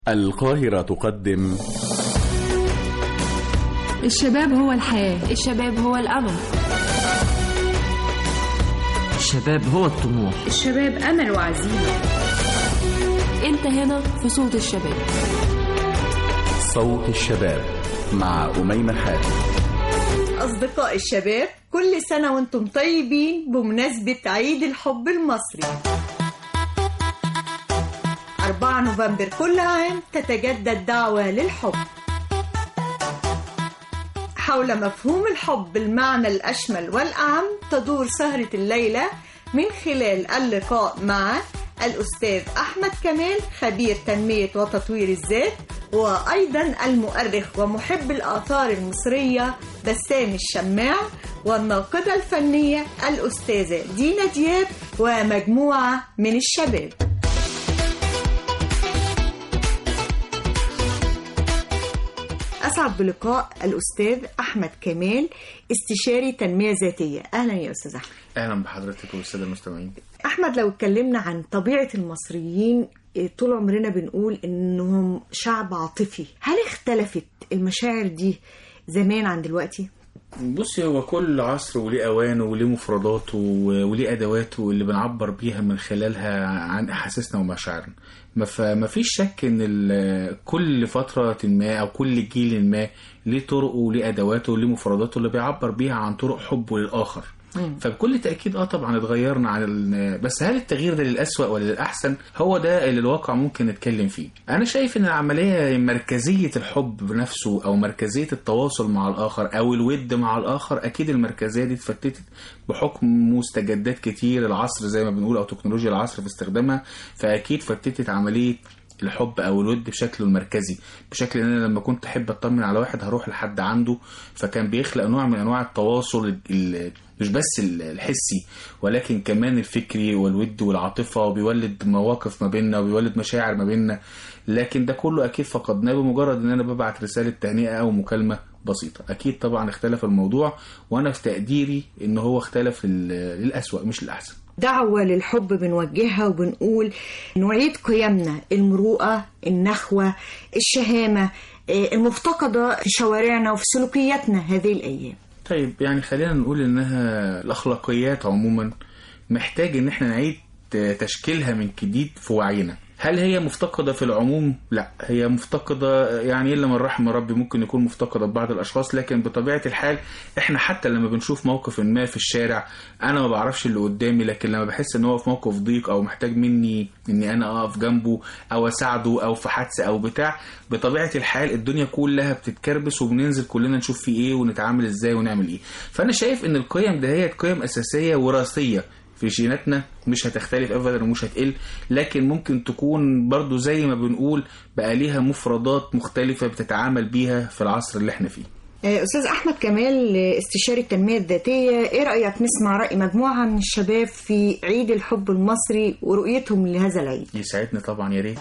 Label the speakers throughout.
Speaker 1: القاهرة تقدم
Speaker 2: الشباب هو الحياة
Speaker 3: الشباب هو الأمل
Speaker 4: الشباب هو الطموح
Speaker 2: الشباب أمل وعزيمة
Speaker 3: أنت هنا في صوت الشباب
Speaker 1: صوت الشباب مع أميمة حاتم
Speaker 5: أصدقاء الشباب كل سنة وانتم طيبين بمناسبة عيد الحب المصري 4 نوفمبر كل عام تتجدد دعوة للحب حول مفهوم الحب بالمعنى الأشمل والأعم تدور سهرة الليلة من خلال اللقاء مع الأستاذ أحمد كمال خبير تنمية وتطوير الذات وأيضا المؤرخ ومحب الآثار المصرية بسام الشماع والناقدة الفنية الأستاذة دينا دياب ومجموعة من الشباب أسعد بلقاء الأستاذ أحمد كمال استشاري تنمية ذاتية أهلا يا أستاذ أحمد
Speaker 6: اهلا بحضرتك والساده المستمعين
Speaker 5: أحمد لو اتكلمنا عن طبيعة المصريين إيه، طول عمرنا بنقول إنهم شعب عاطفي هل اختلفت المشاعر دي زمان عن دلوقتي؟
Speaker 6: بصي هو كل عصر وليه اوانه وليه مفرداته و- وليه ادواته اللي بنعبر بيها من خلالها عن احاسيسنا ومشاعرنا ما ف- ما فيش شك ان ال- كل فتره ما او كل جيل ما ليه طرقه وليه ادواته وليه مفرداته اللي بيعبر بيها عن طرق حبه للاخر فبكل تاكيد اه طبعا اتغيرنا عن ال... بس هل التغيير ده للاسوأ ولا للاحسن هو ده اللي الواقع ممكن نتكلم فيه انا شايف ان العمليه مركزيه الحب بنفسه او مركزيه التواصل مع الاخر او الود مع الاخر اكيد المركزيه دي اتفتتت بحكم مستجدات كتير العصر زي ما بنقول او تكنولوجيا العصر في استخدامها فاكيد فتتت عمليه الحب او الود بشكله المركزي بشكل ان انا لما كنت احب اطمن على واحد هروح لحد عنده فكان بيخلق نوع من انواع التواصل ال- ال- مش بس ال- الحسي ولكن كمان الفكري والود والعاطفه وبيولد مواقف ما بيننا وبيولد مشاعر ما بيننا لكن ده كله اكيد فقدناه بمجرد ان انا ببعت رساله تهنئه او مكالمه بسيطه اكيد طبعا اختلف الموضوع وانا في تقديري ان هو اختلف لل- للاسوأ مش الاحسن
Speaker 5: دعوة للحب بنوجهها وبنقول نعيد قيمنا المروءة النخوة الشهامة آه، المفتقدة في شوارعنا وفي سلوكياتنا هذه الأيام
Speaker 6: طيب يعني خلينا نقول انها الاخلاقيات عموما محتاج ان احنا نعيد تشكيلها من جديد في وعينا هل هي مفتقدة في العموم؟ لا هي مفتقدة يعني إلا من رحم ربي ممكن يكون مفتقدة ببعض الأشخاص لكن بطبيعة الحال إحنا حتى لما بنشوف موقف ما في الشارع أنا ما بعرفش اللي قدامي لكن لما بحس إن هو في موقف ضيق أو محتاج مني إني أنا أقف جنبه أو أساعده أو في حادثة أو بتاع بطبيعة الحال الدنيا كلها بتتكربس وبننزل كلنا نشوف فيه إيه ونتعامل إزاي ونعمل إيه فأنا شايف إن القيم دهيت قيم أساسية وراثية في جيناتنا مش هتختلف ابدا ومش هتقل لكن ممكن تكون برضو زي ما بنقول بقى ليها مفردات مختلفة بتتعامل بيها في العصر اللي احنا فيه
Speaker 5: آه، أستاذ أحمد كمال آه، استشاري التنمية الذاتية إيه رأيك نسمع رأي مجموعة من الشباب في عيد الحب المصري ورؤيتهم لهذا العيد
Speaker 6: يسعدني طبعا يا ريت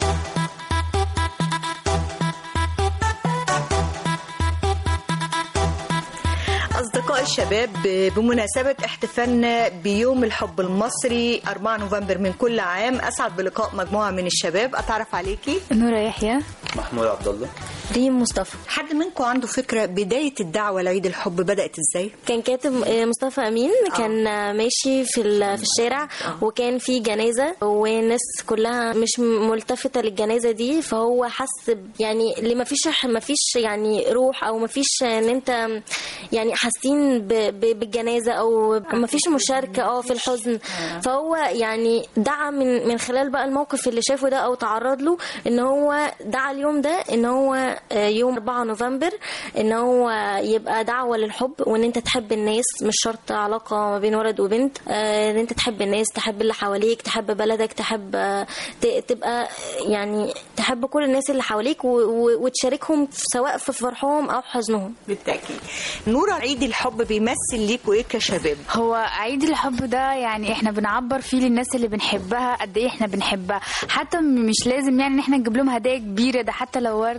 Speaker 5: أصدقاء الشباب بمناسبة احتفالنا بيوم الحب المصري 4 نوفمبر من كل عام أسعد بلقاء مجموعة من الشباب أتعرف عليكي
Speaker 2: نورة يحيى
Speaker 7: محمود عبد الله
Speaker 2: ريم مصطفى
Speaker 5: حد منكم عنده فكرة بداية الدعوة لعيد الحب بدأت إزاي؟
Speaker 8: كان كاتب آه، مصطفى امين كان آه، ماشي في ال- في الشارع وكان في جنازه والناس كلها مش م- ملتفته للجنازه دي فهو حس ب- يعني اللي ما فيش ما فيش يعني روح او ما فيش ان انت يعني حاسين ب- ب- بالجنازه او ما فيش مشاركه اه في الحزن فهو يعني دعا من من خلال بقى الموقف اللي شافه ده او تعرض له ان هو دعا اليوم ده ان هو آه، يوم 4 نوفمبر ان هو يبقى دعوه للحب وان انت تحب الناس مش شرط علاقه ما بين ولد وبنت آه، ان انت تحب الناس تحب اللي حواليك تحب بلدك تحب آه، ت- تبقى يعني تحب كل الناس اللي حواليك و- و- وتشاركهم في- سواء في فرحهم او حزنهم
Speaker 5: بالتأكيد نورة عيد الحب بيمثل ليكوا إيه كشباب؟
Speaker 9: هو عيد الحب ده يعني احنا بنعبر فيه للناس اللي بنحبها قد ايه احنا بنحبها حتى م- مش لازم يعني ان احنا نجيب لهم هدايا كبيره ده حتى لو ورده وكده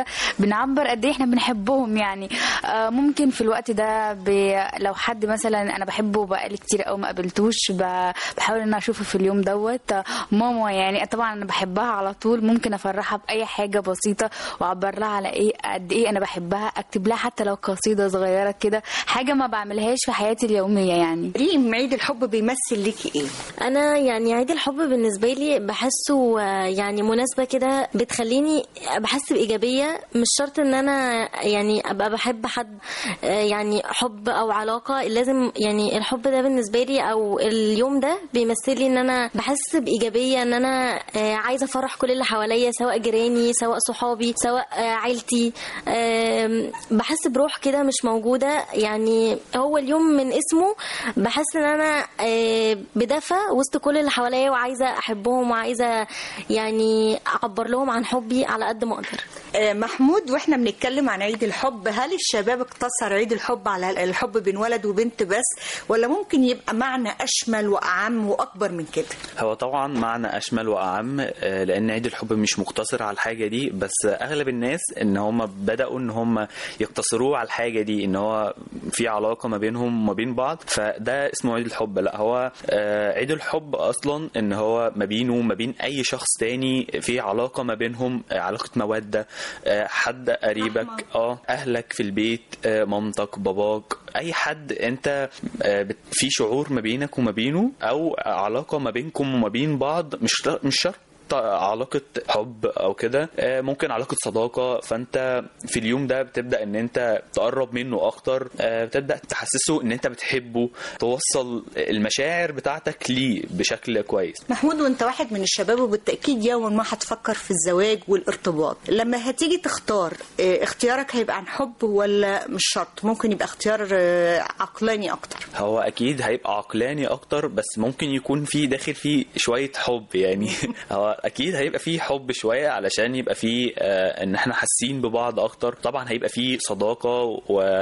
Speaker 9: كده بنعبر قد ايه احنا بنحبهم يعني آه، ممكن في الوقت ده ب... لو حد مثلا انا بحبه بقالي كتير او ما قابلتوش ب... بحاول ان انا اشوفه في اليوم دوت آه، ماما يعني طبعا انا بحبها على طول ممكن افرحها باي حاجه بسيطه واعبر لها على ايه قد ايه انا بحبها اكتب لها حتى لو قصيده صغيره كده حاجه ما بعملهاش في حياتي اليوميه يعني
Speaker 5: ريم عيد الحب بيمثل ليكي ايه
Speaker 8: انا يعني عيد الحب بالنسبه لي بحسه آه، يعني مناسبه كده بتخليني بحس بايجابيه مش شرط ان انا يعني ابقى بحب حد آه، يعني حب او علاقه لازم يعني الحب ده بالنسبه لي او اليوم ده بيمثل لي ان انا بحس بايجابيه ان انا آه، عايزه افرح كل اللي حواليا سواء جيراني سواء صحابي سواء آه، عيلتي آم، بحس بروح كده مش موجوده يعني هو اليوم من اسمه بحس ان انا آه، بدفى وسط كل اللي حواليا وعايزه احبهم وعايزه يعني اعبر لهم عن حبي على قد ما اقدر
Speaker 5: آه، محمود واحنا بنتكلم عن عيد الحب هل الشباب اقتصر عيد الحب على الحب بين ولد وبنت بس ولا ممكن يبقى معنى اشمل واعم واكبر من كده
Speaker 7: هو طبعا معنى اشمل واعم آه، لان عيد الحب مش مقتصر على الحاجه دي بس اغلب الناس ان هم بداوا ان هم يقتصروه على الحاجه دي ان هو في علاقه ما بينهم وما بين بعض فده اسمه عيد الحب لا هو آه، عيد الحب اصلا ان هو ما بينه وما بين اي شخص تاني في علاقه ما بينهم آه، علاقه موده آه، حد قريبك اه اهلك في البيت آه، مامتك باباك اي حد انت آه، بت- في شعور ما بينك وما بينه او علاقه ما بينكم وما بين بعض مش مش شرط علاقة حب أو كده آه، ممكن علاقة صداقة فأنت في اليوم ده بتبدأ إن أنت تقرب منه أكتر آه، بتبدأ تحسسه إن أنت بتحبه توصل المشاعر بتاعتك ليه بشكل كويس
Speaker 5: محمود وانت واحد من الشباب وبالتاكيد يوما ما هتفكر في الزواج والارتباط لما هتيجي تختار اه، اختيارك هيبقى عن حب ولا مش شرط ممكن يبقى اختيار اه، عقلاني اكتر
Speaker 7: هو اكيد هيبقى عقلاني اكتر بس ممكن يكون في داخل فيه شويه حب يعني هو اكيد هيبقى فيه حب شويه علشان يبقى فيه آه، ان احنا حاسين ببعض اكتر طبعا هيبقى فيه صداقه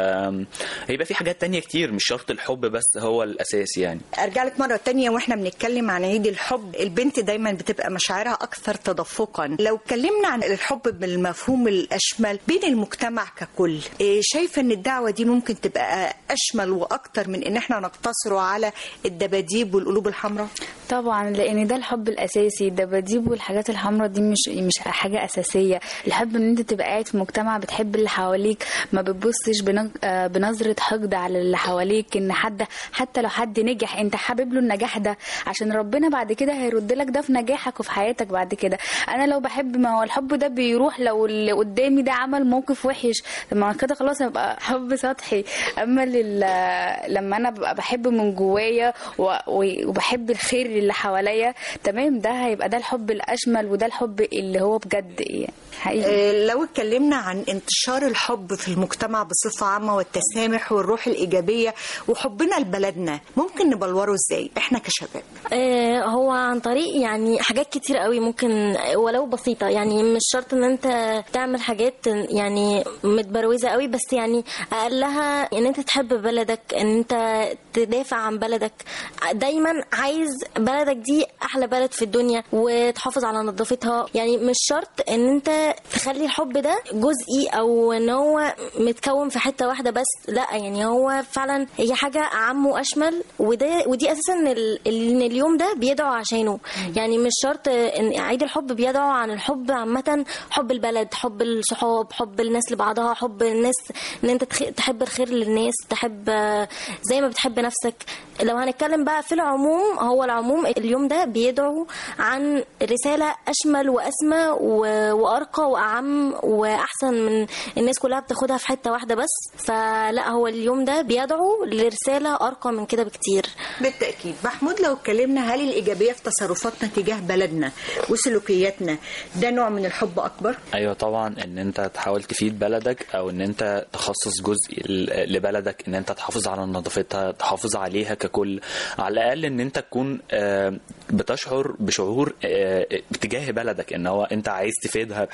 Speaker 7: وهيبقى فيه حاجات تانية كتير مش شرط الحب بس هو الاساس يعني
Speaker 5: ارجع لك مره تانية واحنا بنتكلم عن عيد الحب البنت دايما بتبقى مشاعرها اكثر تدفقا لو اتكلمنا عن الحب بالمفهوم الاشمل بين المجتمع ككل إيه، شايفه ان الدعوه دي ممكن تبقى اشمل واكتر من ان احنا نقتصره على الدباديب والقلوب الحمراء
Speaker 9: طبعا لان ده الحب الاساسي الدباديب والحاجات الحمراء دي مش مش حاجه اساسيه الحب ان انت تبقى قاعد في مجتمع بتحب اللي حواليك ما بتبصش بن- آه، بنظره حقد على اللي حواليك ان حد حتى لو حد نجح انت حابب له النجاح ده عشان ربنا بعد كده هيرد لك ده في نجاحك وفي حياتك بعد كده انا لو بحب ما هو الحب ده بيروح لو اللي قدامي ده عمل موقف وحش طب ما كده خلاص هيبقى حب سطحي اما لل... لما انا ببقى بحب من جوايا و... و- وبحب الخير اللي حواليا تمام ده هيبقى ده الحب الاشمل وده الحب اللي هو بجد يعني حقيقي
Speaker 5: إيه، لو اتكلمنا عن انتشار الحب في المجتمع بصفة عامة والتسامح والروح الإيجابية وحبنا لبلدنا ممكن نبلوره ازاي احنا كشباب
Speaker 8: آه، هو عن طريق يعني حاجات كتير قوي ممكن ولو بسيطة يعني مش شرط ان انت تعمل حاجات يعني متبروزة قوي بس يعني اقلها ان انت تحب بلدك ان انت تدافع عن بلدك دايما عايز بلدك دي احلى بلد في الدنيا وتحافظ على نظافتها يعني مش شرط ان انت تخلي الحب ده جزئي او ان هو متكون في حتة واحدة بس لا يعني هو فعلا هي حاجة اعم واشمل وده ودي اساسا ال- ان اليوم ده بيدعو عشانه يعني مش شرط ان عيد الحب بيدعو عن الحب عامة حب البلد حب الصحاب حب الناس لبعضها حب الناس ان انت تخ- تحب الخير للناس تحب آه، زي ما بتحب نفسك لو هنتكلم بقى في العموم هو العموم اليوم ده بيدعو عن رسالة أشمل وأسمى و- وأرقى وأعم وأحسن من الناس كلها بتاخدها في حتة واحدة بس فلا هو اليوم ده بيدعو لرسالة أرقى من كده بكتير
Speaker 5: بالتأكيد محمود لو اتكلمنا هل الإيجابية في تصرفاتنا تجاه بلدنا وسلوكياتنا ده نوع من الحب أكبر
Speaker 7: ايوه طبعا ان انت تحاول تفيد بلدك او ان انت تخصص جزء ل- لبلدك ان انت تحافظ على نظافتها تحافظ عليها ككل على الاقل ان انت تكون آه، بتشعر بشعور آه، بتجاه بلدك ان هو انت عايز تفيدها بحاجه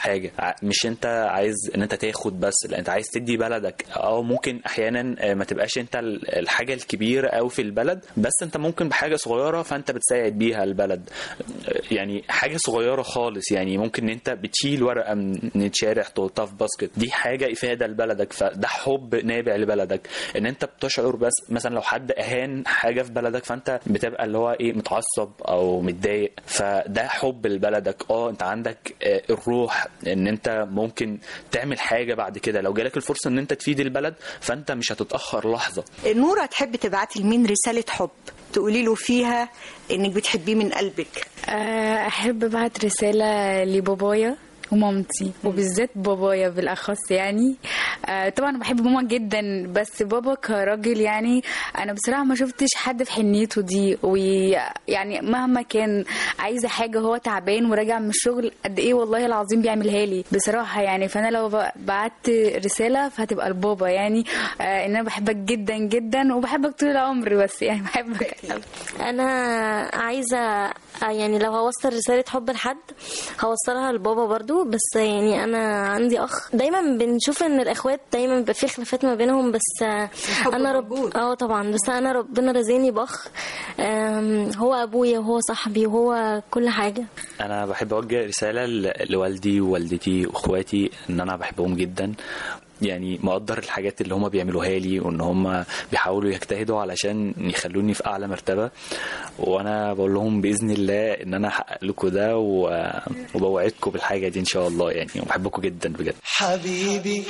Speaker 7: حاجه ع- مش انت عايز ان انت تاخد بس لا انت عايز تدي بلدك او ممكن احيانا آه، ما تبقاش انت ال- الحاجه الكبيره او في البلد بس انت ممكن بحاجه صغيره فانت بتساعد بيها البلد آه، يعني حاجه صغيره خالص يعني ممكن ان انت بتشيل ورقه من الشارع تحطها في باسكت دي حاجه افاده لبلدك فده حب نابع لبلدك ان انت بتشعر بس مثلا لو حد اهان حاجه في بلدك فانت بتبقى اللي هو ايه متعصب او متضايق فده حب لبلدك اه انت عندك آه، الروح ان انت ممكن تعمل حاجه بعد كده لو جالك الفرصه ان انت تفيد البلد فانت مش هتتاخر لحظه
Speaker 5: نورة تحب تبعتي لمين رسالة حب تقولي له فيها انك بتحبيه من قلبك
Speaker 9: آه، احب ابعت رساله لبابايا ومامتي وبالذات بابايا بالاخص يعني آه طبعا أنا بحب ماما جدا بس بابا كراجل يعني انا بصراحه ما شفتش حد في حنيته دي ويعني مهما كان عايزه حاجه هو تعبان وراجع من الشغل قد ايه والله العظيم بيعملها لي بصراحه يعني فانا لو ب- بعت رساله فهتبقى لبابا يعني آه ان انا بحبك جدا جدا وبحبك طول العمر بس يعني بحبك
Speaker 8: انا عايزه يعني لو هوصل رساله حب لحد هوصلها لبابا برضو بس يعني انا عندي اخ دايما بنشوف ان الاخوات دايما بيبقى في خلافات ما بينهم بس انا رب اه طبعا بس انا ربنا رزقني باخ آم، هو ابويا وهو صاحبي وهو كل حاجه
Speaker 7: انا بحب اوجه رساله ل- لوالدي ووالدتي واخواتي ان انا بحبهم جدا يعني مقدر الحاجات اللي هم بيعملوها لي وان هم بيحاولوا يجتهدوا علشان يخلوني في اعلى مرتبه وانا بقول لهم باذن الله ان انا هحقق لكم ده و- وبوعدكم بالحاجه دي ان شاء الله يعني وبحبكم جدا بجد
Speaker 10: حبيبي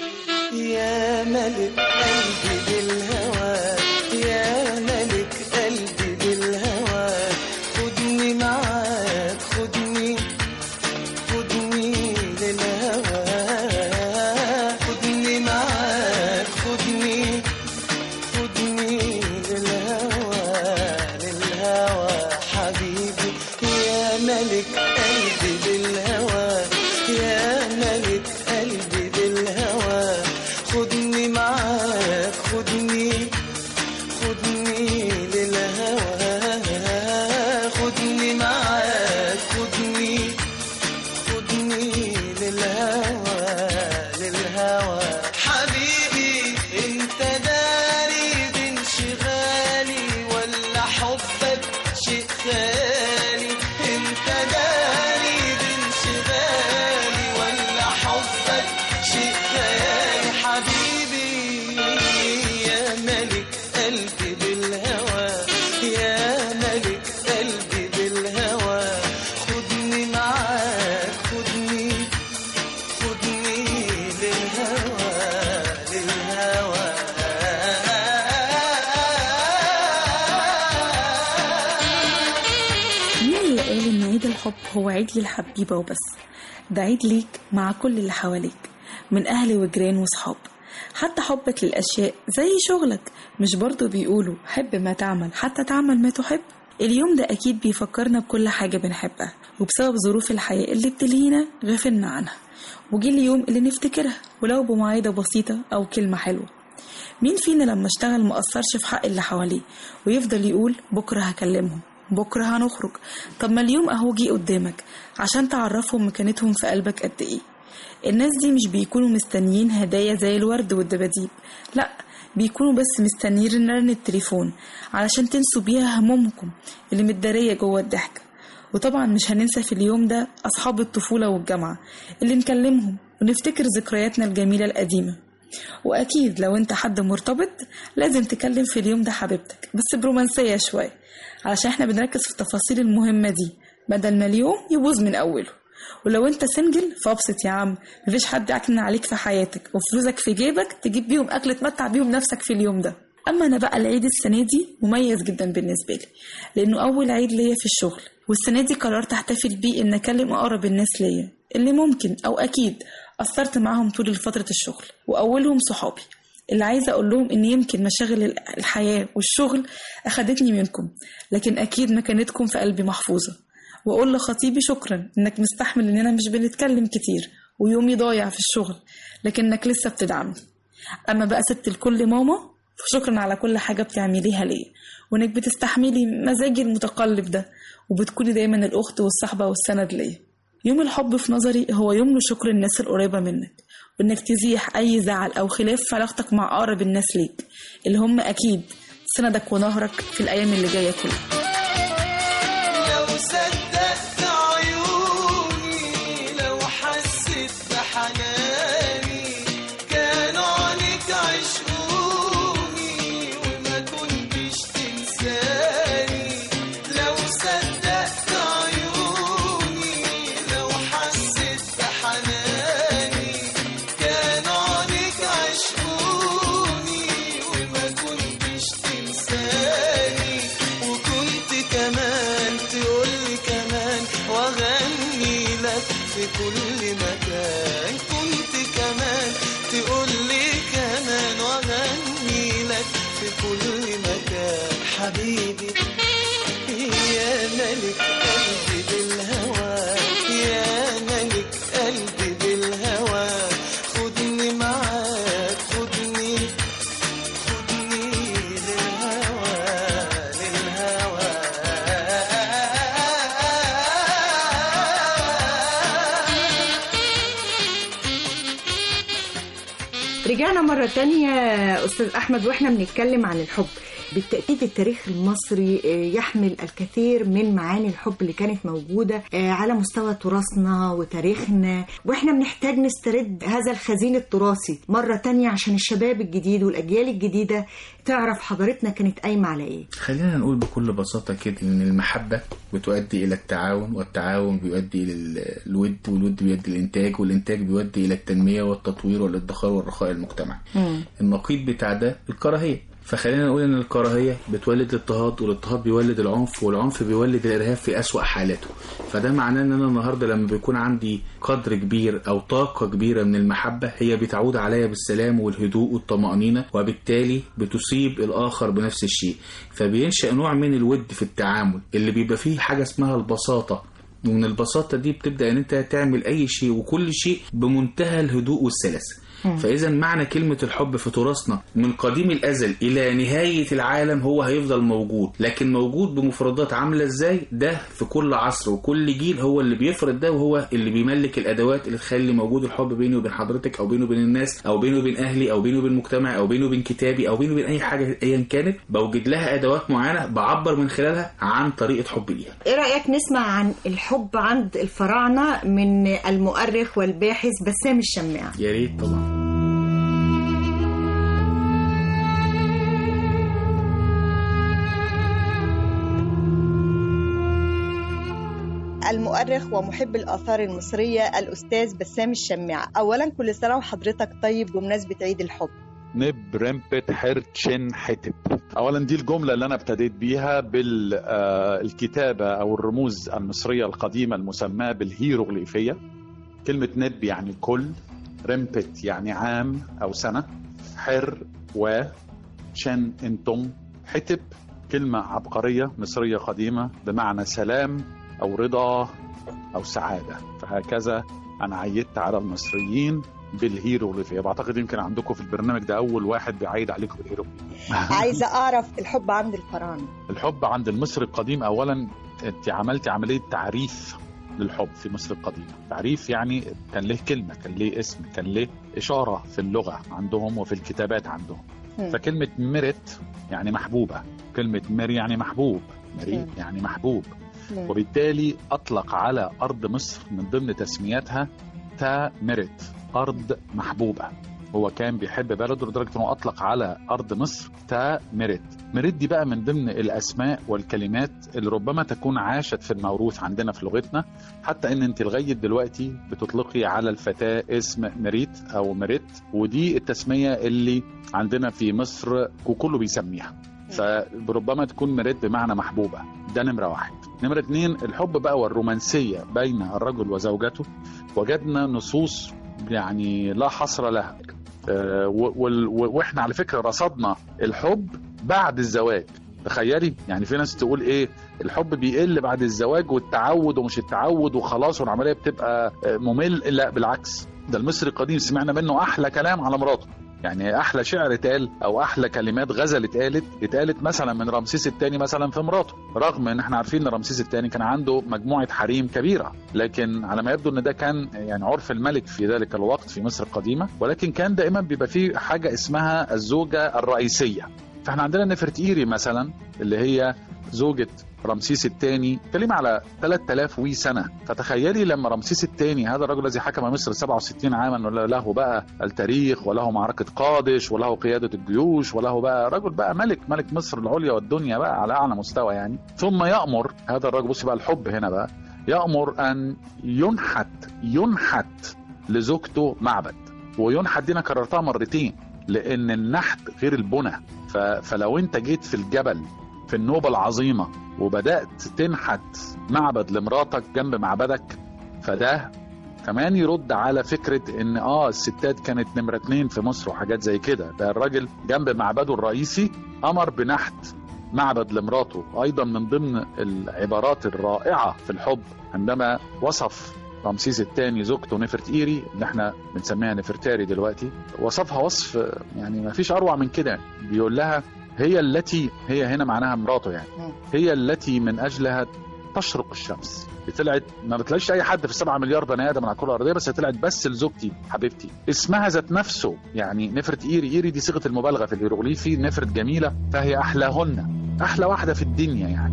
Speaker 10: يا ملك قلبي بالهوى يا ملك قلبي بالهوى خدني معاك خدني خدني للهوى خدني معاك خدني خدني للهوى للهوى حبيبي يا ملك قلبي بالهوى يا ملك قلبي بالهوى خدني معاك خدني خدني للهوى خدني معاك خدني خدني للهوى للهوى حبيبي انت داري بانشغالي ولا حبك شيء خالي انت داري بانشغالي ولا حبك شيء خالي حبيبي يا ملك قلبي بالهوى يا ملك قلبي بالهوى خدني معاك خدني خدني للهوى للهوى
Speaker 11: مين اللي قال إن عيد الحب هو عيد للحبيبة وبس ده عيد ليك مع كل اللي حواليك من أهل وجيران وصحاب حتى حبك للأشياء زي شغلك مش برضو بيقولوا حب ما تعمل حتى تعمل ما تحب اليوم ده أكيد بيفكرنا بكل حاجة بنحبها وبسبب ظروف الحياة اللي بتلهينا غفلنا عنها وجي اليوم اللي نفتكرها ولو بمواعيدة بسيطة أو كلمة حلوة مين فينا لما اشتغل مقصرش في حق اللي حواليه ويفضل يقول بكرة هكلمهم بكرة هنخرج طب ما اليوم اهو جه قدامك عشان تعرفهم مكانتهم في قلبك قد ايه الناس دي مش بيكونوا مستنيين هدايا زي الورد والدباديب لا بيكونوا بس مستنيين رن التليفون علشان تنسوا بيها همومكم اللي متدارية جوه الضحكة وطبعا مش هننسى في اليوم ده أصحاب الطفولة والجامعة اللي نكلمهم ونفتكر ذكرياتنا الجميلة القديمة وأكيد لو أنت حد مرتبط لازم تكلم في اليوم ده حبيبتك بس برومانسية شوية علشان احنا بنركز في التفاصيل المهمة دي بدل ما اليوم يبوظ من أوله ولو انت سنجل فابسط يا عم مفيش حد يعكنن عليك في حياتك وفلوسك في جيبك تجيب بيهم أكل تمتع بيهم نفسك في اليوم ده أما أنا بقى العيد السنة دي مميز جدا بالنسبة لي لأنه أول عيد ليا في الشغل والسنة دي قررت أحتفل بيه إن أكلم أقرب الناس ليا اللي ممكن أو أكيد قصرت معاهم طول فترة الشغل وأولهم صحابي اللي عايزة أقول لهم إن يمكن مشاغل الحياة والشغل أخدتني منكم لكن أكيد مكانتكم في قلبي محفوظة وأقول لخطيبي شكرا إنك مستحمل إننا مش بنتكلم كتير ويومي ضايع في الشغل لكنك لسه بتدعمني أما بقى ست الكل ماما فشكرا على كل حاجة بتعمليها ليا وإنك بتستحملي مزاجي المتقلب ده وبتكوني دايما الأخت والصحبة والسند ليا يوم الحب في نظري هو يوم لشكر الناس القريبة منك وإنك تزيح أي زعل أو خلاف في علاقتك مع أقرب الناس ليك اللي هم أكيد سندك ونهرك في الأيام اللي جاية كلها
Speaker 10: لو صدقت عيوني لو حسيت بحناني كانوا عليك عشقوني وما كنتش تنساني لو صدقت عيوني لو حسيت بحناني كانوا عليك عشقوني وما كنتش تنساني وكنت كمان تقولي كمان واغني لك في كل مكان كنت كمان تقولي كمان واغني لك في كل مكان حبيبي يا ملك قلبي بالهوى يا ملك قلبي بالهوى خدني معاك خدني خدني للهوى للهوى
Speaker 5: رجعنا مرة تانية أستاذ أحمد وإحنا بنتكلم عن الحب بالتأكيد التاريخ المصري آه، يحمل الكثير من معاني الحب اللي كانت موجودة آه، على مستوى تراثنا وتاريخنا وإحنا بنحتاج نسترد هذا الخزين التراثي مرة تانية عشان الشباب الجديد والأجيال الجديدة تعرف حضارتنا كانت قايمة على إيه
Speaker 6: خلينا نقول بكل بساطة كده إن المحبة بتؤدي إلى التعاون والتعاون بيؤدي إلى ال- الود والود بيؤدي للإنتاج والإنتاج بيؤدي إلى التنمية والتطوير والادخار والرخاء المجتمعي النقيض بتاع ده الكراهية فخلينا نقول ان الكراهيه بتولد الاضطهاد والاضطهاد بيولد العنف والعنف بيولد الارهاب في اسوأ حالاته فده معناه ان انا النهارده لما بيكون عندي قدر كبير او طاقه كبيره من المحبه هي بتعود عليا بالسلام والهدوء والطمانينه وبالتالي بتصيب الاخر بنفس الشيء فبينشا نوع من الود في التعامل اللي بيبقى فيه حاجه اسمها البساطه ومن البساطه دي بتبدا ان انت تعمل اي شيء وكل شيء بمنتهى الهدوء والسلاسه فاذا معنى كلمه الحب في تراثنا من قديم الازل الى نهايه العالم هو هيفضل موجود لكن موجود بمفردات عامله ازاي ده في كل عصر وكل جيل هو اللي بيفرض ده وهو اللي بيملك الادوات اللي تخلي موجود الحب بيني وبين حضرتك او بيني وبين الناس او بيني وبين اهلي او بيني وبين مجتمعي او بيني وبين كتابي او بيني وبين اي حاجه ايا كانت بوجد لها ادوات معينه بعبر من خلالها عن طريقه حبي ليها
Speaker 5: إيه رأيك نسمع عن الحب عند الفراعنة من المؤرخ والباحث بسام الشماع
Speaker 6: يا ريت طبعا
Speaker 5: المؤرخ ومحب الآثار المصرية الأستاذ بسام الشماع أولا كل سنة وحضرتك طيب بمناسبة عيد الحب
Speaker 12: نب رمبت حرتشن حتب اولا دي الجمله اللي انا ابتديت بيها بالكتابه او الرموز المصريه القديمه المسماه بالهيروغليفيه كلمه نب يعني كل رمبت يعني عام او سنه حر و شن انتم حتب كلمه عبقريه مصريه قديمه بمعنى سلام او رضا او سعاده فهكذا انا عيدت على المصريين بالهيروغليفيه بعتقد يمكن عندكم في البرنامج ده اول واحد بيعيد عليكم بالهيروغليفيه
Speaker 5: عايزة أعرف الحب عند الفراعنة
Speaker 12: الحب عند المصري القديم اولا انت عملتي عمليه تعريف للحب في مصر القديمه تعريف يعني كان له كلمه كان له اسم كان له اشاره في اللغه عندهم وفي الكتابات عندهم
Speaker 5: مم.
Speaker 12: فكلمه مرت يعني محبوبه كلمه مر يعني محبوب مريء
Speaker 5: مم.
Speaker 12: يعني محبوب
Speaker 5: مم.
Speaker 12: وبالتالي اطلق على ارض مصر من ضمن تسمياتها تا مرت ارض محبوبه هو كان بيحب بلده لدرجه انه اطلق على ارض مصر تا مرت مرت دي بقى من ضمن الاسماء والكلمات اللي ربما تكون عاشت في الموروث عندنا في لغتنا حتى ان انت لغايه دلوقتي بتطلقي على الفتاه اسم مريت او مريت ودي التسميه اللي عندنا في مصر وكله بيسميها فربما تكون مريت بمعنى محبوبه ده نمره واحد نمره اتنين الحب بقى والرومانسيه بين الرجل وزوجته وجدنا نصوص يعني لا حصر لها آه، و- وال- و- واحنا على فكره رصدنا الحب بعد الزواج تخيلي يعني في ناس تقول ايه الحب بيقل بعد الزواج والتعود ومش التعود وخلاص والعمليه بتبقى آه، ممل لا بالعكس ده المصري القديم سمعنا منه احلى كلام على مراته يعني احلى شعر اتقال او احلى كلمات غزل اتقالت اتقالت مثلا من رمسيس الثاني مثلا في مراته رغم ان احنا عارفين ان رمسيس الثاني كان عنده مجموعه حريم كبيره لكن على ما يبدو ان ده كان يعني عرف الملك في ذلك الوقت في مصر القديمه ولكن كان دائما بيبقى فيه حاجه اسمها الزوجه الرئيسيه فاحنا عندنا نفرتيري مثلا اللي هي زوجة رمسيس الثاني كلمة على 3000 وي سنة فتخيلي لما رمسيس الثاني هذا الرجل الذي حكم مصر 67 عاما ولا له بقى التاريخ وله معركة قادش وله قيادة الجيوش وله بقى رجل بقى ملك ملك مصر العليا والدنيا بقى على أعلى مستوى يعني ثم يأمر هذا الرجل بصي بقى الحب هنا بقى يأمر أن ينحت ينحت لزوجته معبد وينحت دي أنا كررتها مرتين لأن النحت غير البنى ف... فلو أنت جيت في الجبل في النوبة العظيمة وبدأت تنحت معبد لمراتك جنب معبدك فده كمان يرد على فكرة ان اه الستات كانت نمرة اتنين في مصر وحاجات زي كده ده الراجل جنب معبده الرئيسي امر بنحت معبد لمراته ايضا من ضمن العبارات الرائعة في الحب عندما وصف رمسيس الثاني زوجته نفرت ايري اللي احنا بنسميها نفرتاري دلوقتي وصفها وصف يعني ما فيش اروع من كده بيقول لها هي التي هي هنا معناها مراته يعني هي التي من اجلها تشرق الشمس طلعت ما بتلاقيش اي حد في 7 مليار بني ادم على الكره الارضيه بس هي طلعت بس لزوجتي حبيبتي اسمها ذات نفسه يعني نفرت ايري ايري دي صيغه المبالغه في الهيروغليفي نفرت جميله فهي احلاهن احلى واحده في الدنيا يعني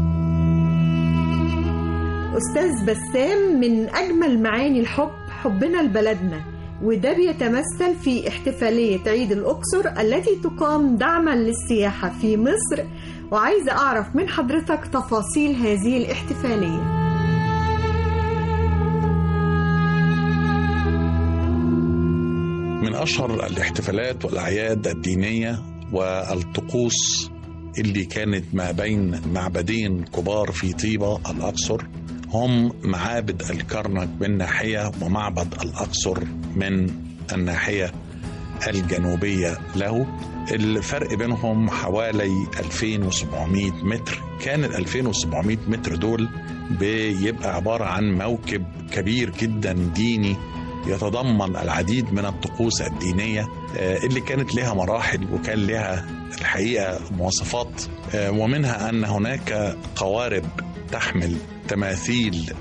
Speaker 5: أستاذ بسام من أجمل معاني الحب حبنا لبلدنا وده بيتمثل في احتفالية عيد الأقصر التي تقام دعما للسياحة في مصر وعايزة أعرف من حضرتك تفاصيل هذه الاحتفالية
Speaker 13: من أشهر الاحتفالات والأعياد الدينية والطقوس اللي كانت ما بين معبدين كبار في طيبة الأقصر هم معابد الكرنك من ناحية ومعبد الأقصر من الناحية الجنوبية له الفرق بينهم حوالي 2700 متر كان ال 2700 متر دول بيبقى عبارة عن موكب كبير جدا ديني يتضمن العديد من الطقوس الدينية اللي كانت لها مراحل وكان لها الحقيقة مواصفات ومنها أن هناك قوارب تحمل تماثيل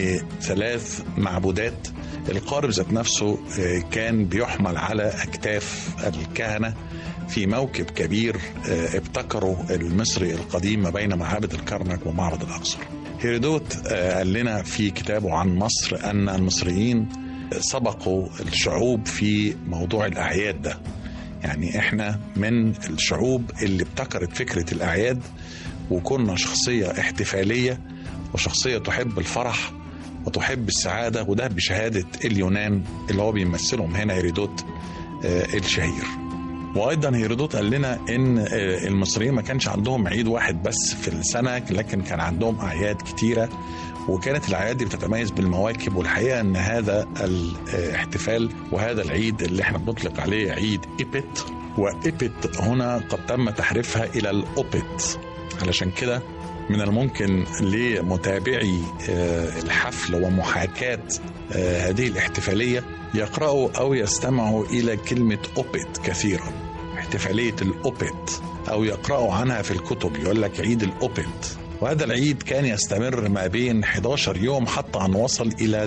Speaker 13: لثلاث معبودات القارب ذات نفسه كان بيحمل على أكتاف الكهنة في موكب كبير ابتكره المصري القديم ما بين معابد الكرنك ومعبد الأقصر هيرودوت قال لنا في كتابه عن مصر أن المصريين سبقوا الشعوب في موضوع الأعياد ده يعني احنا من الشعوب اللي ابتكرت فكرة الأعياد وكنا شخصية احتفالية وشخصية تحب الفرح وتحب السعادة وده بشهادة اليونان اللي هو بيمثلهم هنا هيرودوت الشهير وايضا هيرودوت قال لنا ان المصريين ما كانش عندهم عيد واحد بس في السنه لكن كان عندهم اعياد كتيره وكانت الاعياد دي بتتميز بالمواكب والحقيقه ان هذا الاحتفال وهذا العيد اللي احنا بنطلق عليه عيد ايبت وايبت هنا قد تم تحريفها الى الاوبت علشان كده من الممكن لمتابعي الحفل ومحاكاة هذه الاحتفالية يقرأوا أو يستمعوا إلى كلمة أوبت كثيرا احتفالية الأوبت أو يقرأوا عنها في الكتب يقول لك عيد الأوبت وهذا العيد كان يستمر ما بين 11 يوم حتى أن وصل إلى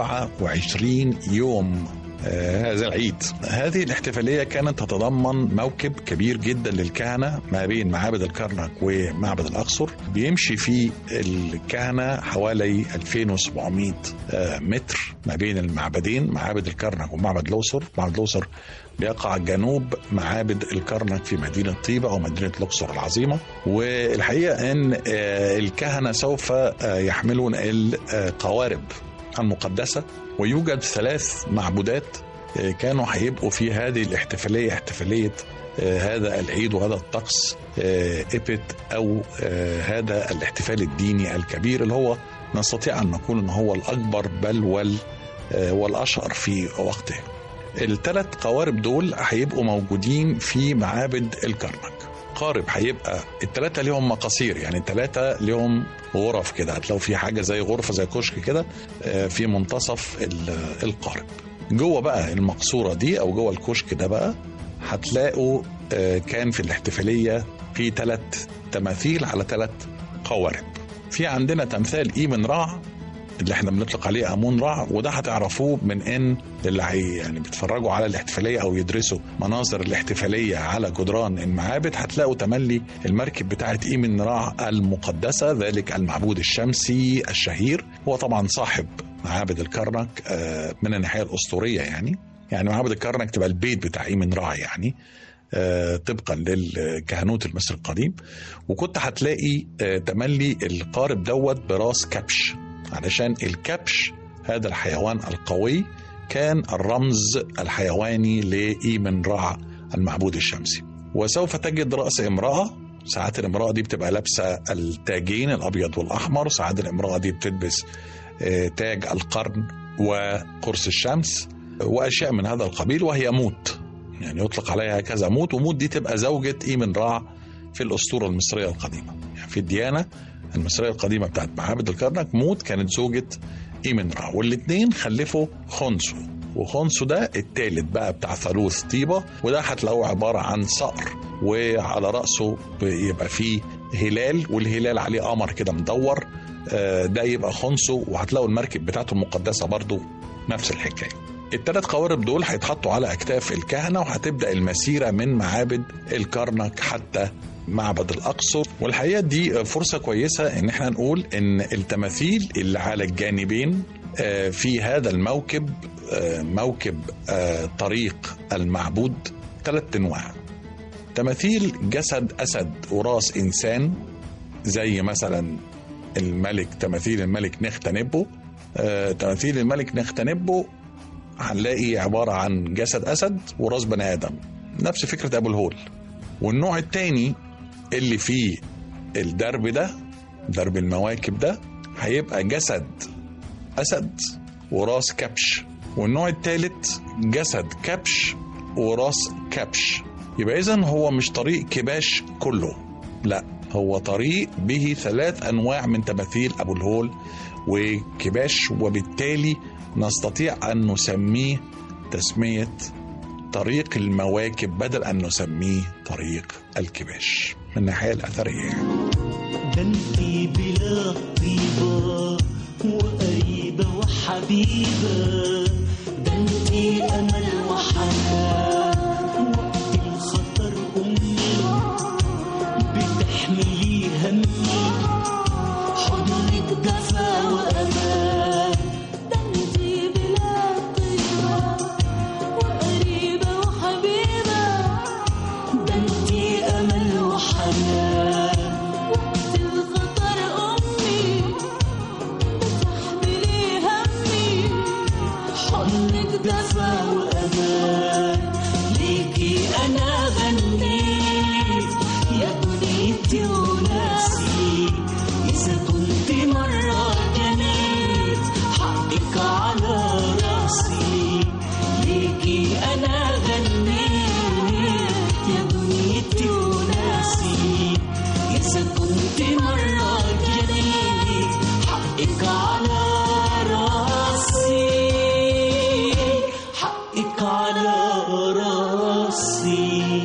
Speaker 13: 27 يوم هذا العيد هذه الاحتفالية كانت تتضمن موكب كبير جدا للكهنة ما بين معابد الكرنك ومعبد الأقصر بيمشي فيه الكهنة حوالي 2700 متر ما بين المعبدين معابد الكرنك ومعبد الأقصر معبد الأقصر بيقع جنوب معابد الكرنك في مدينة طيبة أو مدينة الأقصر العظيمة والحقيقة أن الكهنة سوف يحملون القوارب المقدسة ويوجد ثلاث معبودات كانوا هيبقوا في هذه الاحتفالية احتفالية هذا العيد وهذا الطقس إيبت أو هذا الاحتفال الديني الكبير اللي هو نستطيع أن نقول أنه هو الأكبر بل وال والأشهر في وقته الثلاث قوارب دول هيبقوا موجودين في معابد الكرنك قارب هيبقى الثلاثه ليهم مقاصير يعني الثلاثه ليهم غرف كده هتلاقوا في حاجه زي غرفه زي كشك كده في منتصف القارب جوه بقى المقصوره دي او جوه الكشك ده بقى هتلاقوا آه، كان في الاحتفالية في ثلاث تماثيل على ثلاث قوارب في عندنا تمثال ايمن رع اللي احنا بنطلق عليه امون رع وده هتعرفوه من ان اللي هي يعني بيتفرجوا على الاحتفاليه او يدرسوا مناظر الاحتفاليه على جدران المعابد هتلاقوا تملي المركب بتاعه ايمن رع المقدسه ذلك المعبود الشمسي الشهير هو طبعا صاحب معابد الكرنك آه، من الناحيه الاسطوريه يعني يعني معبد الكرنك تبقى البيت بتاع ايمن رع يعني آه، طبقا للكهنوت المصري القديم وكنت هتلاقي آه، تملي القارب دوت براس كبش علشان الكبش هذا الحيوان القوي كان الرمز الحيواني لإيمن رع المعبود الشمسي وسوف تجد رأس امرأة ساعات الامرأة دي بتبقى لابسة التاجين الأبيض والأحمر ساعات الامرأة دي بتلبس آه، تاج القرن وقرص الشمس وأشياء من هذا القبيل وهي موت يعني يطلق عليها كذا موت وموت دي تبقى زوجة إيمن رع في الأسطورة المصرية القديمة يعني في الديانة المصرية القديمة بتاعت معابد الكرنك موت كانت زوجة إيمن رع والاثنين خلفوا خنسو وخنسو ده التالت بقى بتاع ثالوث طيبة وده هتلاقوه عبارة عن صقر وعلى رأسه يبقى فيه هلال والهلال عليه قمر كده مدور آه، ده يبقى خنسو وهتلاقوا المركب بتاعته المقدسة برضو نفس الحكاية الثلاث قوارب دول هيتحطوا على اكتاف الكهنه وهتبدا المسيره من معابد الكرنك حتى معبد الاقصر والحقيقه دي فرصه كويسه ان احنا نقول ان التماثيل اللي على الجانبين آه، في هذا الموكب آه، موكب آه، طريق المعبود ثلاث انواع تماثيل جسد اسد وراس انسان زي مثلا الملك تماثيل الملك نختنبو آه، تماثيل الملك نختنبو هنلاقي عبارة عن جسد أسد وراس بني آدم نفس فكرة أبو الهول والنوع التاني اللي فيه الدرب ده درب المواكب ده هيبقى جسد أسد وراس كبش والنوع التالت جسد كبش وراس كبش يبقى إذا هو مش طريق كباش كله لا هو طريق به ثلاث أنواع من تماثيل أبو الهول وكباش وبالتالي نستطيع أن نسميه تسمية طريق المواكب بدل أن نسميه طريق الكباش من الناحية الأثرية يعني.
Speaker 10: ده انتي بلا طيبة وقريبة وحبيبة ده انتي أمل وحنان وقت الخطر أمي بتحملي همي حضنك دفا وأمان ده انتي بلا طيبة وقريبة وحبيبة ده انتي أمل وحنان وقت الخطر أمي بتحملي همي حضنك دفا وأمان ليكي أنا غنيت يا دنيتي وناسي إذا كنت مرة جنيت حقك على راسي ليكي أنا غنيت يا دنيتي وناسي إذا كنت مرة جنيت حقك على راسي حقك على راسي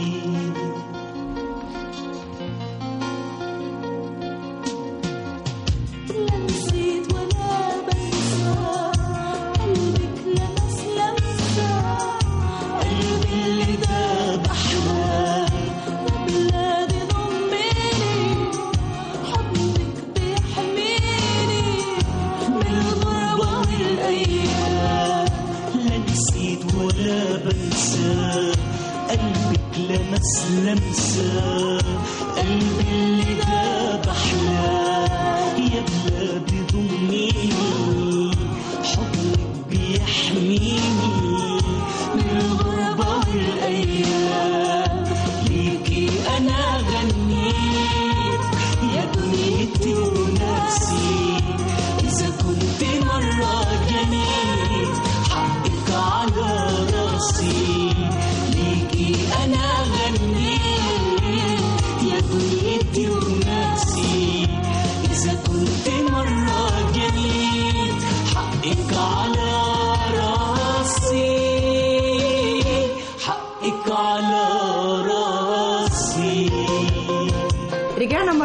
Speaker 10: لا نسيت ولا بنسى قلبك لمس لمسة قلبي اللي داب أحلامي يا بلادي ضميني حضنك بيحميني من الغربة والأيام لا نسيت ولا بنسى قلبك لمس لمسة قلبي اللي داب أحلام يا بلادي ضميني حضنك بيحميني من الغربة والأيام ليكي أنا غنيت يا دنيتي ونفسي إذا كنت مرة جنيت حقك على راسي ليكي أنا غنيت يا دنيتي ونفسي إذا كنت مرة جنيت حقك على راسي حقك على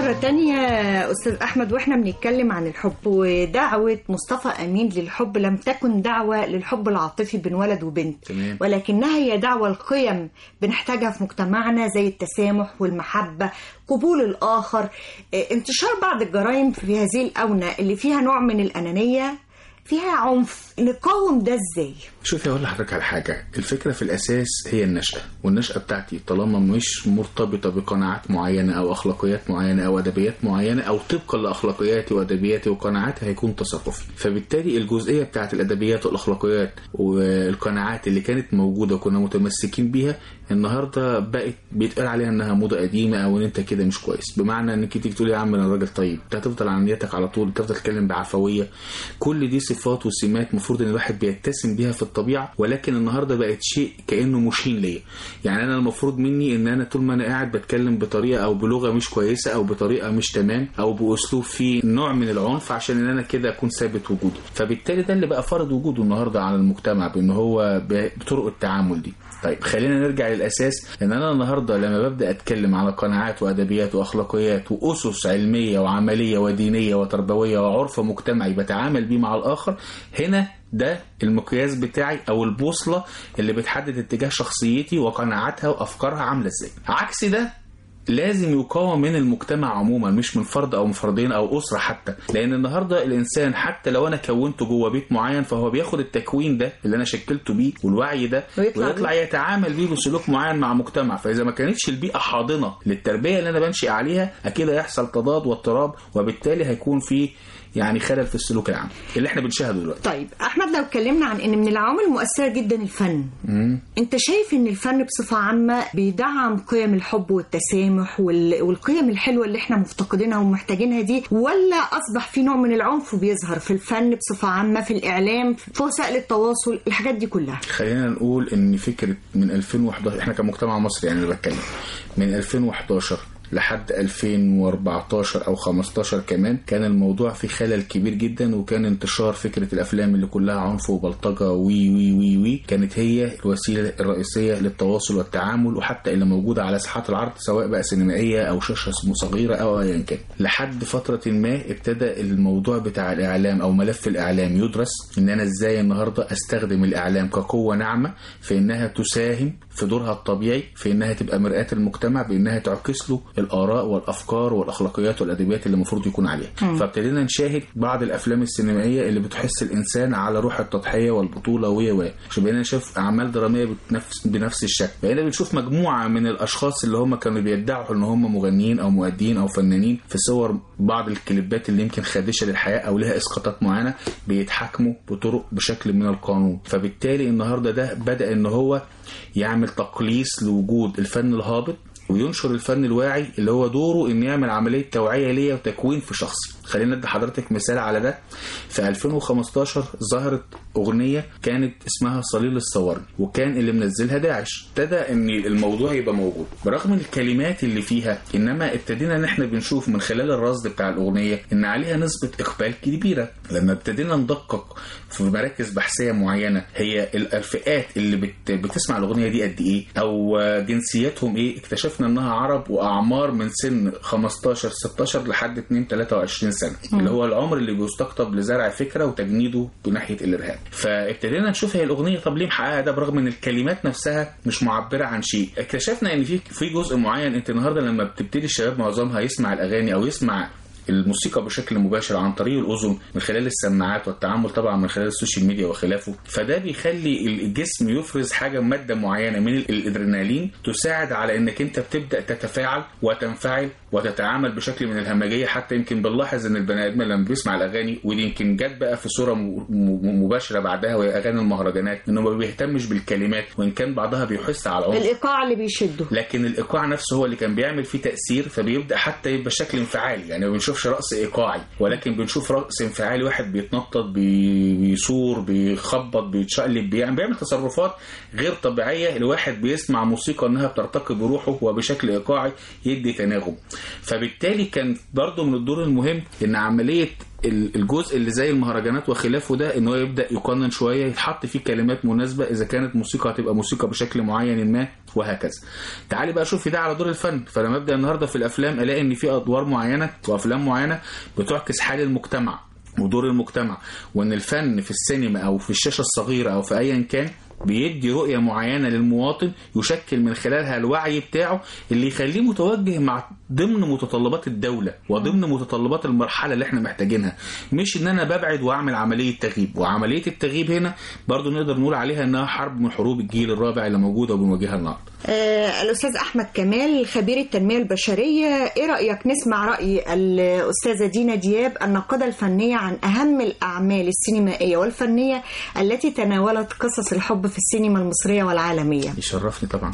Speaker 5: مرة تانية أستاذ أحمد وإحنا بنتكلم عن الحب ودعوة مصطفى أمين للحب لم تكن دعوة للحب العاطفي بين ولد وبنت
Speaker 6: تمام.
Speaker 5: ولكنها هي دعوة القيم بنحتاجها في مجتمعنا زي التسامح والمحبة قبول الآخر إيه، انتشار بعض الجرائم في هذه الأونة اللي فيها نوع من الأنانية فيها عنف نقاوم ده ازاي
Speaker 6: شوفي اقول لحضرتك على حاجه الفكره في الاساس هي النشاه والنشاه بتاعتي طالما مش مرتبطه بقناعات معينه او اخلاقيات معينه او ادبيات معينه او طبقا لاخلاقياتي وادبياتي وقناعاتي هيكون تصرفي فبالتالي الجزئيه بتاعت الادبيات والاخلاقيات والقناعات اللي كانت موجوده وكنا متمسكين بيها النهارده بقت بيتقال عليها انها موضه قديمه او ان انت كده مش كويس بمعنى انك تيجي تقول يا عم انا راجل طيب انت هتفضل على نيتك على طول تفضل تتكلم بعفويه كل دي صفات وسمات المفروض ان الواحد بيتسم بيها في الطبيعه ولكن النهارده بقت شيء كانه مشين ليا يعني انا المفروض مني ان انا طول ما انا قاعد بتكلم بطريقه او بلغه مش كويسه او بطريقه مش تمام او باسلوب فيه نوع من العنف عشان ان انا كده اكون ثابت وجودي فبالتالي ده اللي بقى فرض وجوده النهارده على المجتمع بان هو ب- بطرق التعامل دي طيب خلينا نرجع للاساس ان انا النهارده لما ببدا اتكلم على قناعات وادبيات واخلاقيات واسس علميه وعمليه ودينيه وتربويه وعرف مجتمعي بتعامل بيه مع الاخر هنا ده المقياس بتاعي او البوصله اللي بتحدد اتجاه شخصيتي وقناعاتها وافكارها عامله ازاي عكس ده لازم يقاوم من المجتمع عموما مش من فرد او من فردين او اسره حتى لان النهارده الانسان حتى لو انا كونته جوه بيت معين فهو بياخد التكوين ده اللي انا شكلته بيه والوعي ده
Speaker 5: ويطلع
Speaker 6: ويطلع يتعامل بيه بسلوك معين مع مجتمع فاذا ما كانتش البيئه حاضنه للتربيه اللي انا بنشئ عليها اكيد هيحصل تضاد واضطراب وبالتالي هيكون في يعني خلل في السلوك العام اللي احنا بنشاهده دلوقتي
Speaker 5: طيب احمد لو اتكلمنا عن ان من العوامل المؤثره جدا الفن
Speaker 6: مم.
Speaker 5: انت شايف ان الفن بصفه عامه بيدعم قيم الحب والتسامح وال... والقيم الحلوه اللي احنا مفتقدينها ومحتاجينها دي ولا اصبح في نوع من العنف بيظهر في الفن بصفه عامه في الاعلام في وسائل التواصل الحاجات دي كلها
Speaker 6: خلينا نقول ان فكره من 2011 احنا كمجتمع مصري يعني انا بتكلم من 2011 لحد 2014 او 15 كمان كان الموضوع فيه خلل كبير جدا وكان انتشار فكره الافلام اللي كلها عنف وبلطجه وي وي وي وي كانت هي الوسيله الرئيسيه للتواصل والتعامل وحتى اللي موجوده على ساحات العرض سواء بقى سينمائيه او شاشه صغيره او ايا كان لحد فتره ما ابتدى الموضوع بتاع الاعلام او ملف الاعلام يدرس ان انا ازاي النهارده استخدم الاعلام كقوه ناعمه في انها تساهم في دورها الطبيعي في انها تبقى مرآة المجتمع بانها تعكس له الاراء والافكار والاخلاقيات والادبيات اللي المفروض يكون عليها
Speaker 14: مم.
Speaker 6: فابتدينا نشاهد بعض الافلام السينمائيه اللي بتحس الانسان على روح التضحيه والبطوله و و عشان بقينا نشوف اعمال دراميه بنفس بنفس الشكل بقينا بنشوف مجموعه من الاشخاص اللي هم كانوا بيدعوا ان هم مغنيين او مؤدين او فنانين في صور بعض الكليبات اللي يمكن خادشه للحياه او لها اسقاطات معينه بيتحاكموا بطرق بشكل من القانون فبالتالي النهارده ده بدا ان هو يعمل تقليص لوجود الفن الهابط وينشر الفن الواعي اللي هو دوره ان يعمل عمليه توعيه ليا وتكوين في شخصي خلينا ادي حضرتك مثال على ده في 2015 ظهرت اغنيه كانت اسمها صليل الصوارم وكان اللي منزلها داعش ابتدى ان الموضوع يبقى موجود برغم الكلمات اللي فيها انما ابتدينا ان احنا بنشوف من خلال الرصد بتاع الاغنيه ان عليها نسبه اقبال كبيره لما ابتدينا ندقق في مراكز بحثيه معينه هي الفئات اللي بت بتسمع الاغنيه دي قد ايه او جنسياتهم ايه اكتشفنا انها عرب واعمار من سن 15 16 لحد 2 23 سنه
Speaker 14: مم.
Speaker 6: اللي هو العمر اللي بيستقطب لزرع فكره وتجنيده بناحيه الارهاب فابتدينا نشوف هي الاغنيه طب ليه محققه ده برغم ان الكلمات نفسها مش معبره عن شيء اكتشفنا ان في في جزء معين انت النهارده لما بتبتدي الشباب معظمها يسمع الاغاني او يسمع الموسيقى بشكل مباشر عن طريق الاذن من خلال السماعات والتعامل طبعا من خلال السوشيال ميديا وخلافه فده بيخلي الجسم يفرز حاجه ماده معينه من الادرينالين تساعد على انك انت بتبدا تتفاعل وتنفعل وتتعامل بشكل من الهمجيه حتى يمكن بنلاحظ ان البني ادم لما بيسمع الاغاني ودي يمكن جت بقى في صوره م- م- مباشره بعدها وهي اغاني المهرجانات انه ما بيهتمش بالكلمات وان كان بعضها بيحث على العنف
Speaker 5: الايقاع اللي بيشده
Speaker 6: لكن الايقاع نفسه هو اللي كان بيعمل فيه تاثير فبيبدا حتى يبقى شكل انفعالي يعني ما بنشوفش رقص ايقاعي ولكن بنشوف رقص انفعالي واحد بيتنطط بي- بيصور بيخبط بيتشقلب بيعمل, بيعمل تصرفات غير طبيعيه لواحد بيسمع موسيقى انها بترتقي بروحه وبشكل ايقاعي يدي تناغم فبالتالي كان برضه من الدور المهم ان عمليه ال- الجزء اللي زي المهرجانات وخلافه ده ان هو يبدا يقنن شويه يتحط فيه كلمات مناسبه اذا كانت موسيقى هتبقى موسيقى بشكل معين ما وهكذا تعالي بقى شوفي ده على دور الفن فلما ابدا النهارده في الافلام الاقي ان في ادوار معينه وافلام معينه بتعكس حال المجتمع ودور المجتمع وان الفن في السينما او في الشاشه الصغيره او في ايا كان بيدي رؤية معينة للمواطن يشكل من خلالها الوعي بتاعه اللي يخليه متوجه مع ضمن متطلبات الدولة وضمن متطلبات المرحلة اللي احنا محتاجينها مش ان انا ببعد واعمل عملية تغييب وعملية التغييب هنا برضو نقدر نقول عليها انها حرب من حروب الجيل الرابع اللي موجودة وبنواجهها النهارده
Speaker 5: آه الأستاذ أحمد كمال خبير التنمية البشرية إيه رأيك نسمع رأي الأستاذة دينا دياب الناقدة الفنية عن أهم الأعمال السينمائية والفنية التي تناولت قصص الحب في السينما المصرية والعالمية
Speaker 6: يشرفني طبعا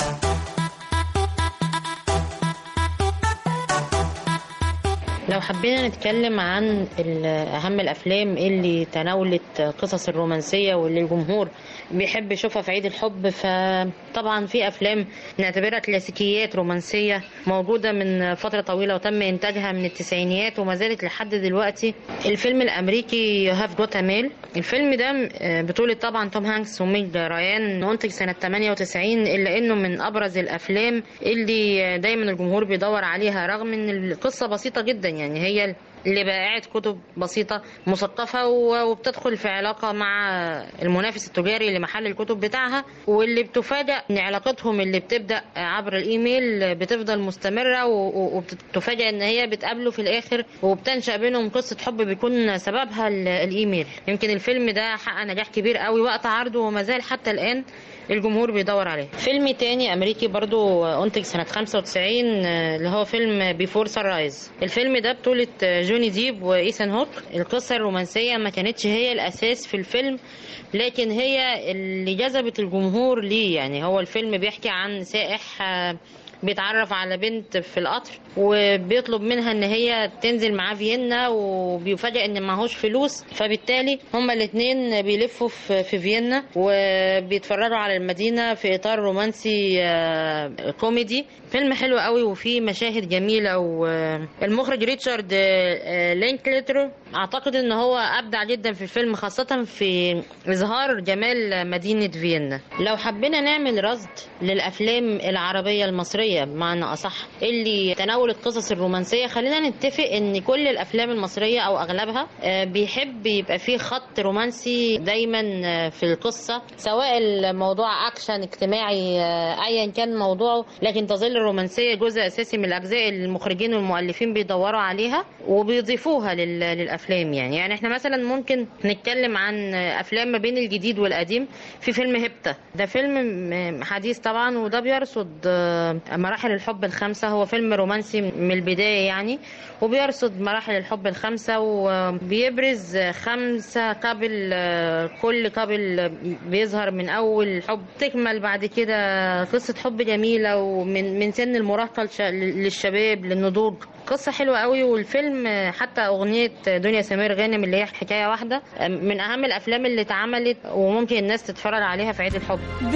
Speaker 14: لو حبينا نتكلم عن ال- أهم الأفلام اللي تناولت قصص الرومانسية واللي الجمهور بيحب يشوفها في عيد الحب فطبعا في أفلام نعتبرها كلاسيكيات رومانسية موجودة من فترة طويلة وتم إنتاجها من التسعينيات وما زالت لحد دلوقتي الفيلم الأمريكي يو هاف جوت ميل الفيلم ده آه، بطولة طبعا توم هانكس وميج رايان منتج سنة 98 إلا إنه من أبرز الأفلام اللي دايما الجمهور بيدور عليها رغم إن القصة بسيطة جدا يعني هي اللي بائعة كتب بسيطة مثقفة و- وبتدخل في علاقة مع المنافس التجاري لمحل الكتب بتاعها واللي بتفاجأ ان علاقتهم اللي بتبدأ عبر الايميل بتفضل مستمرة و- و- وبتفاجأ ان هي بتقابله في الاخر وبتنشأ بينهم قصة حب بيكون سببها ال- الايميل يمكن الفيلم ده حقق نجاح كبير قوي وقت عرضه وما زال حتى الان الجمهور بيدور عليه فيلم تاني امريكي برضو انتج سنة 95 آه، اللي هو فيلم بيفور سرايز الفيلم ده بطولة آه، جوني ديب وايثان هوك القصة الرومانسية ما كانتش هي الاساس في الفيلم لكن هي اللي جذبت الجمهور ليه يعني هو الفيلم بيحكي عن سائح آه، بيتعرف على بنت في القطر وبيطلب منها ان هي تنزل معاه فيينا وبيفاجئ ان معهوش فلوس فبالتالي هما الاتنين بيلفوا في في فيينا وبيتفرجوا على المدينة في اطار رومانسي آه، كوميدي فيلم حلو قوي وفيه مشاهد جميلة والمخرج ريتشارد آه، لينكلتر اعتقد ان هو ابدع جدا في الفيلم خاصة في اظهار جمال مدينة فيينا لو حبينا نعمل رصد للافلام العربية المصرية بمعنى اصح اللي تناولت قصص الرومانسية خلينا نتفق ان كل الافلام المصرية او اغلبها آه، بيحب يبقى فيه خط رومانسي دايما آه، في القصة سواء الموضوع اكشن اجتماعي آه، ايا كان موضوعه لكن تظل الرومانسية جزء اساسي من الاجزاء اللي المخرجين والمؤلفين بيدوروا عليها وبيضيفوها لل- للافلام يعني يعني احنا مثلا ممكن نتكلم عن افلام ما بين الجديد والقديم في فيلم هبتة ده فيلم م- حديث طبعا وده بيرصد آه، مراحل الحب الخمسة هو فيلم رومانسي من البداية يعني وبيرصد مراحل الحب الخمسة وبيبرز خمسة قبل كل قبل بيظهر من أول حب تكمل بعد كده قصة حب جميلة ومن من سن المراهقة لش- للشباب للنضوج قصة حلوة قوي والفيلم حتى أغنية دنيا سمير غانم اللي هي حكاية واحدة من أهم الأفلام اللي اتعملت وممكن الناس تتفرج عليها في عيد الحب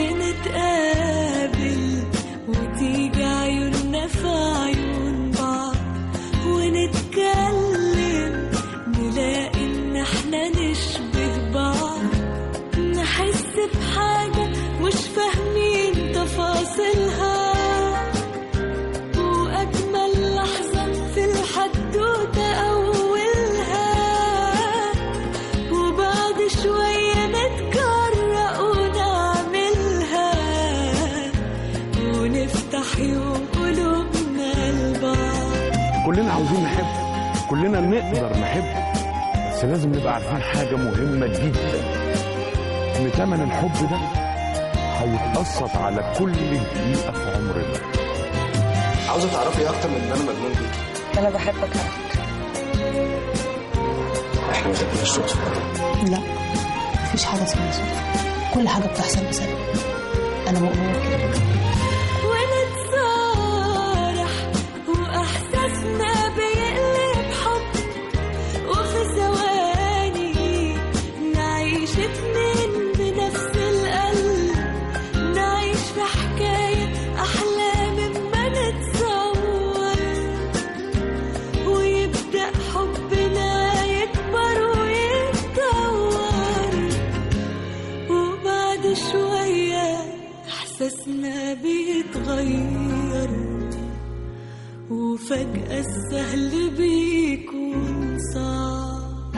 Speaker 10: بنتقابل وتيجي عيوننا في عيون بعض ونتكلم نلاقي ان احنا نشبه بعض نحس بحاجة مش فاهمين تفاصيلها وأجمل لحظة في الحدوتة أولها وبعد شوية نتجرأ ونعملها ونفتح يوم قلوبنا لبعض
Speaker 15: كلنا عاوزين نحب كلنا نقدر نحب بس لازم نبقى عارفين حاجة مهمة جدا إن تمن الحب ده هيتقسط على كل دقيقة في عمرنا
Speaker 16: عاوزه تعرفي اكتر من ان انا مجنون بيكي
Speaker 17: انا بحبك
Speaker 16: احنا ما شفناش صدفه
Speaker 17: لا مفيش حاجه اسمها صدفه كل حاجه بتحصل بسبب انا مؤمنه بكده
Speaker 10: ونتصارح وإحساسنا بيقلب حب وفي ثواني نعيش اتنين بنفس القلب نعيش في حكاية أحلى مما نتصور ويبدأ حبنا يكبر إحساسنا بيتغير وفجأة السهل بيكون صعب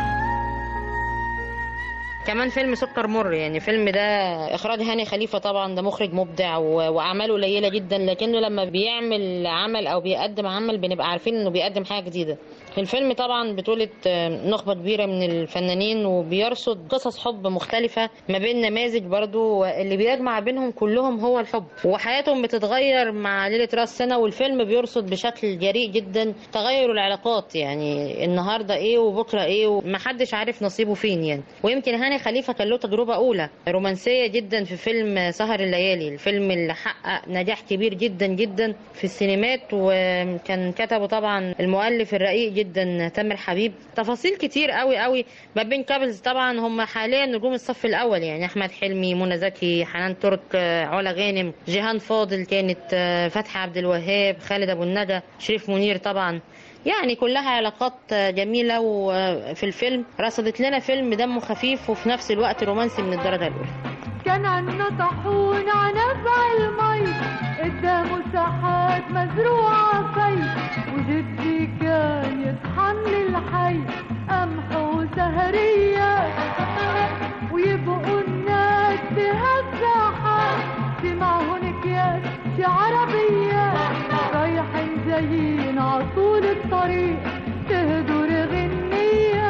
Speaker 14: كمان فيلم سكر مر يعني فيلم ده اخراج هاني خليفه طبعا ده مخرج مبدع و- واعماله قليله جدا لكنه لما بيعمل عمل او بيقدم عمل بنبقى عارفين انه بيقدم حاجه جديده الفيلم طبعا بطولة آه، نخبة كبيرة من الفنانين وبيرصد قصص حب مختلفة ما بين نماذج برضو اللي بيجمع بينهم كلهم هو الحب وحياتهم بتتغير مع ليلة راس سنة والفيلم بيرصد بشكل جريء جدا تغير العلاقات يعني النهاردة ايه وبكرة ايه ومحدش عارف نصيبه فين يعني ويمكن هاني خليفة كان له تجربة أولى رومانسية جدا في فيلم سهر الليالي الفيلم اللي حقق نجاح كبير جدا جدا في السينمات وكان كتبه طبعا المؤلف الرقيق جدا تامر حبيب تفاصيل كتير قوي قوي ما بين كابلز طبعا هم حاليا نجوم الصف الأول يعني أحمد حلمي منى زكي حنان ترك آه، علا غانم جيهان فاضل كانت آه، فتحي عبد الوهاب خالد أبو الندى شريف منير طبعا يعني كلها علاقات جميلة وفي الفيلم رصدت لنا فيلم دمه خفيف وفي نفس الوقت رومانسي من الدرجة الأولى
Speaker 10: كان عنا طاحون عنبع المي قدامه ساحات مزروعة صيف وجدي كان يصحن للحي قمح وسهرية ويبقوا الناس بهالساحات سمعهن اكياس شي عربية رايحين جايين عطول الطريق تهدر غنية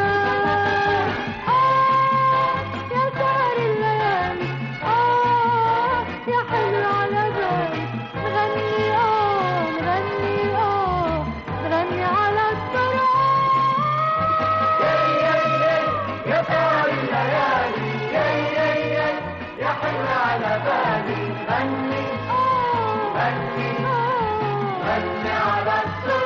Speaker 10: آه يا سهر الليالي آه يا حلو على بالي نغني آه نغني آه نغني على
Speaker 18: يا سهر الليالي يا يا يا يا حلو على بالي غني غني غني على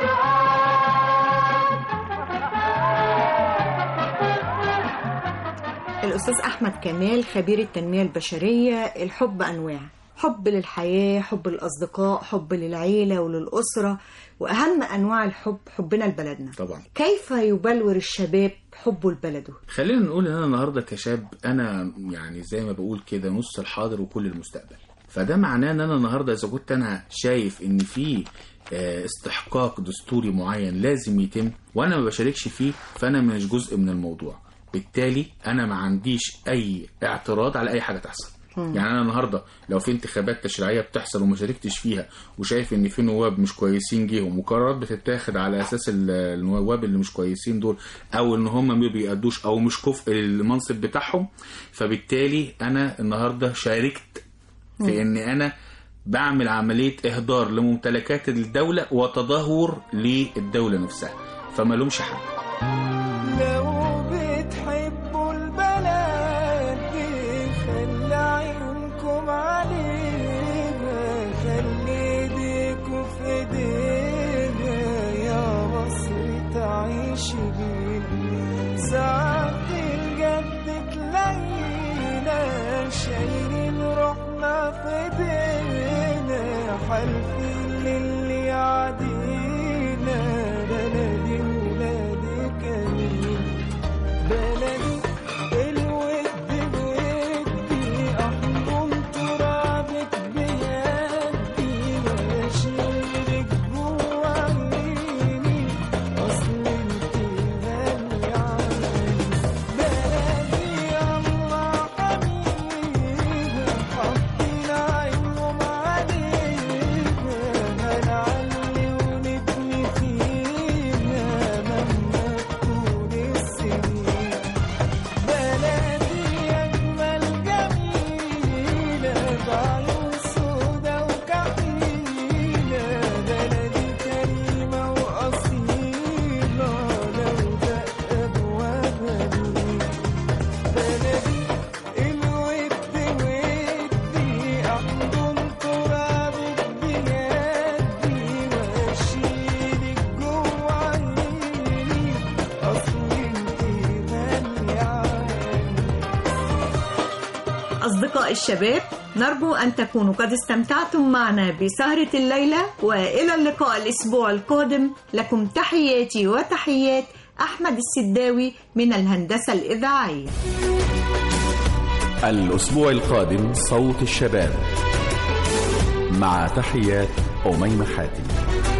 Speaker 5: الأستاذ أحمد كمال خبير التنمية البشرية الحب أنواع حب للحياة حب للأصدقاء حب للعيلة وللأسرة وأهم أنواع الحب حبنا لبلدنا
Speaker 6: طبعا
Speaker 5: كيف يبلور الشباب حبه لبلده
Speaker 6: خلينا نقول ان انا النهارده كشاب انا يعني زي ما بقول كده نص الحاضر وكل المستقبل فده معناه ان انا النهارده اذا كنت انا شايف ان في آه، استحقاق دستوري معين لازم يتم وانا ما بشاركش فيه فانا مش جزء من الموضوع بالتالي انا ما عنديش اي اعتراض على اي حاجه تحصل
Speaker 18: مم.
Speaker 6: يعني انا النهارده لو في انتخابات تشريعيه بتحصل وما شاركتش فيها وشايف ان في نواب مش كويسين جيهم وقرارات بتتاخد على اساس ال- النواب اللي مش كويسين دول او ان هم ما بيأدوش او مش كفء للمنصب بتاعهم فبالتالي انا النهارده شاركت في ان انا بعمل عمليه اهدار لممتلكات الدوله وتدهور للدوله نفسها فما لهمش حق
Speaker 18: لو بتحبوا البلد دي خلي عيونكم علينا خلي ايديكوا في ايدينا يا مصر تعيش بينا ساعات الجد تلاقينا شايلين روحنا في ايدينا حالفين للي يعدينا بلدي ولادي كريم بلدي الود بودي احضن ترابك بيدي واشيلك جوا عيني اصل انت غالية علي بلدي الله حبيبي حطينا عينهم علينا هنعلي ونبني فينا مهما تكون السنين بلدي أجمل جميلة بعيون سودا وكحيلة بلدي كريمة وأصيلة لو دق أبوابها مين بلدي الود ودي أحضن ترابك بيدي وأشيلك جوا عيني أصل انت غالية علي
Speaker 5: أصدقاء الشباب نرجو أن تكونوا قد استمتعتم معنا بسهرة الليلة وإلى اللقاء الأسبوع القادم لكم تحياتي وتحيات أحمد السداوي من الهندسة الإذاعية
Speaker 1: الأسبوع القادم صوت الشباب مع تحيات أميمة حاتم